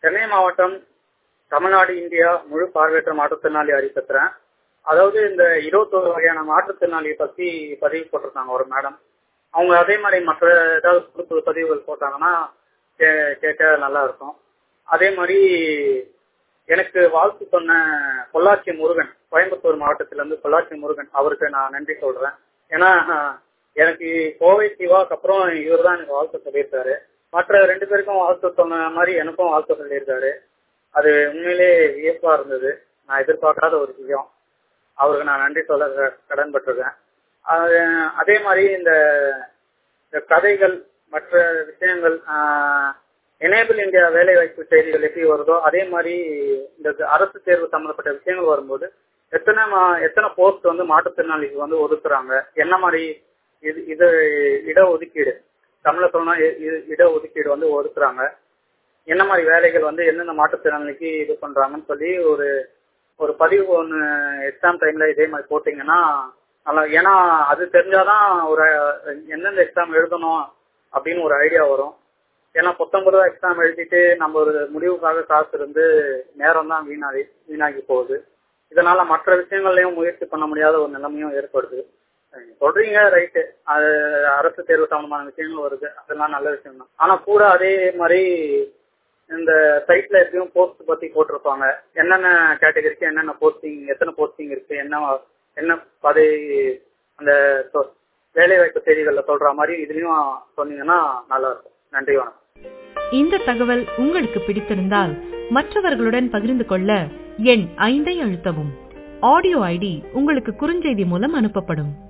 சென்னை மாவட்டம் தமிழ்நாடு இந்தியா முழு பார்வையற்ற மாற்றுத்திறனாளி அறிவிக்கிறேன் அதாவது இந்த இருபத்தோரு வகையான மாற்றுத்திறனாளியை பத்தி பதிவு போட்டிருக்காங்க ஒரு மேடம் அவங்க அதே மாதிரி மற்ற ஏதாவது புது புது பதிவுகள் போட்டாங்கன்னா கே- கேட்க நல்லா இருக்கும் அதே மாதிரி எனக்கு வாழ்த்து சொன்ன பொள்ளாச்சி முருகன் கோயம்புத்தூர் மாவட்டத்துல இருந்து பொள்ளாச்சி முருகன் அவருக்கு நான் நன்றி சொல்றேன் ஏன்னா அஹ், எனக்கு கோவை சிவாக்கு அப்புறம் இவர் தான் எனக்கு வாழ்த்து சொல்லியிருக்காரு மற்ற ரெண்டு பேருக்கும் வாழ்த்து சொன்ன மாதிரி எனக்கும் வாழ்த்து சொல்லியிருக்காரு அது உண்மையிலே வியப்பா இருந்தது நான் எதிர்பார்க்காத ஒரு விஷயம் அவருக்கு நான் நன்றி சொல்ல க- கடன்பட்டிருக்கேன் அது- அதே மாதிரி இந்த இந்த கதைகள் மற்ற விஷயங்கள் எனேபிள் இந்தியா வேலை வாய்ப்பு செய்திகள் எப்படி வருதோ அதே மாதிரி இந்த அரசு தேர்வு சம்பந்தப்பட்ட விஷயங்கள் வரும்போது எத்தனை மா- எத்தனை போஸ்ட் வந்து மாற்றுத்திறனாளிக்கு வந்து ஒதுக்குறாங்க என்ன மாதிரி இது இது இட ஒதுக்கீடு தமிழ சொல்லணும்னா இ- இ- இட ஒதுக்கீடு வந்து ஒதுக்குறாங்க என்ன மாதிரி வேலைகள் வந்து எந்தெந்த மாற்றுத்திறனாளிக்கு இது பண்றாங்கன்னு சொல்லி ஒரு ஒரு பதிவு ஒன்று எக்ஸாம் டைம்ல இதே மாதிரி போட்டீங்கன்னா நல்லா ஏன்னா அது தெரிஞ்சாதான் ஒரு எந்தெந்த எக்ஸாம் எழுதணும் அப்படின்னு ஒரு ஐடியா வரும் ஏன்னா பத்தொன்பது ரூபா எக்ஸாம் எழுதிட்டு நம்ம ஒரு முடிவுக்காக காசு இருந்து நேரம் தான் வீணாகி வீணாகி போகுது இதனால மற்ற விஷயங்கள்லயும் முயற்சி பண்ண முடியாத ஒரு நிலைமையும் ஏற்படுது நீங்க சொல்றீங்க ரைட்டு அது அரசு தேர்வு சம்பந்தமான விஷயங்கள் வருது அதெல்லாம் நல்ல விஷயம் தான் ஆனா கூட அதே மாதிரி இந்த சைட்ல எப்பயும் போஸ்ட் பத்தி போட்டிருப்பாங்க என்னென்ன கேட்டகரிக்கு என்னென்ன போஸ்டிங் எத்தனை போஸ்டிங் இருக்கு என்ன என்ன பதவி அந்த சொ- வேலைவாய்ப்பு செய்திகள்ல சொல்ற மாதிரி இதுலயும் சொன்னீங்கன்னா நல்லா இருக்கும் நன்றி வணக்கம் இந்த தகவல் உங்களுக்கு பிடித்திருந்தால் மற்றவர்களுடன் பகிர்ந்து கொள்ள எண் ஐந்தை அழுத்தவும் ஆடியோ ஐடி உங்களுக்கு குறுஞ்செய்தி மூலம் அனுப்பப்படும்